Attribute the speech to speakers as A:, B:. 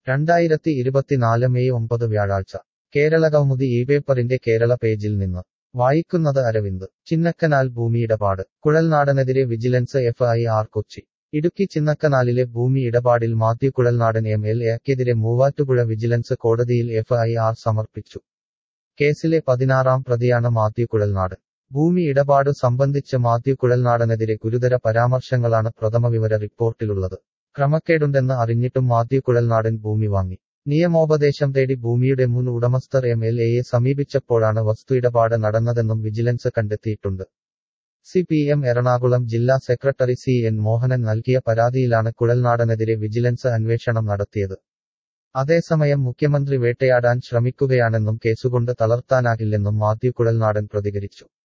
A: രണ്ടായിരത്തി ഇരുപത്തിനാല് മെയ് ഒമ്പത് വ്യാഴാഴ്ച കേരളകൗമുദി ഈ പേപ്പറിന്റെ കേരള പേജിൽ നിന്ന് വായിക്കുന്നത് അരവിന്ദ് ചിന്നക്കനാൽ ഭൂമിയിടപാട് കുഴൽനാടനെതിരെ vigilance F I R Kochi Idukki ചിന്നക്കനാലിലെ ഭൂമി ഇടപാടിൽ മാത്യു കുഴൽനാടൻ എം എൽ എക്കെതിരെ മൂവാറ്റുപുഴ വിജിലൻസ് കോടതിയിൽ എഫ് ഐ ആർ സമർപ്പിച്ചു കേസിലെ പതിനാറാം പ്രതിയാണ് മാത്യു കുഴൽനാടൻ ഭൂമി ഇടപാട് സംബന്ധിച്ച് മാത്യു കുഴൽനാടനെതിരെ ഗുരുതര പരാമർശങ്ങളാണ് പ്രഥമവിവര റിപ്പോർട്ടിലുള്ളത് ക്രമക്കേടുണ്ടെന്ന് അറിഞ്ഞിട്ടും മാത്യു കുഴൽനാടൻ ഭൂമി വാങ്ങി നിയമോപദേശം തേടി ഭൂമിയുടെ മുൻ ഉടമസ്ഥർ എം എൽ എയെ സമീപിച്ചപ്പോഴാണ് വസ്തു ഇടപാട് നടന്നതെന്നും വിജിലൻസ് കണ്ടെത്തിയിട്ടുണ്ട് സി പി എം എറണാകുളം ജില്ലാ സെക്രട്ടറി സി എൻ മോഹനൻ നൽകിയ പരാതിയിലാണ് കുഴൽനാടനെതിരെ വിജിലൻസ് അന്വേഷണം നടത്തിയത് അതേസമയം മുഖ്യമന്ത്രി വേട്ടയാടാൻ ശ്രമിക്കുകയാണെന്നും കേസുകൊണ്ട് തളർത്താനാകില്ലെന്നും മാത്യു കുഴൽനാടൻ പ്രതികരിച്ചു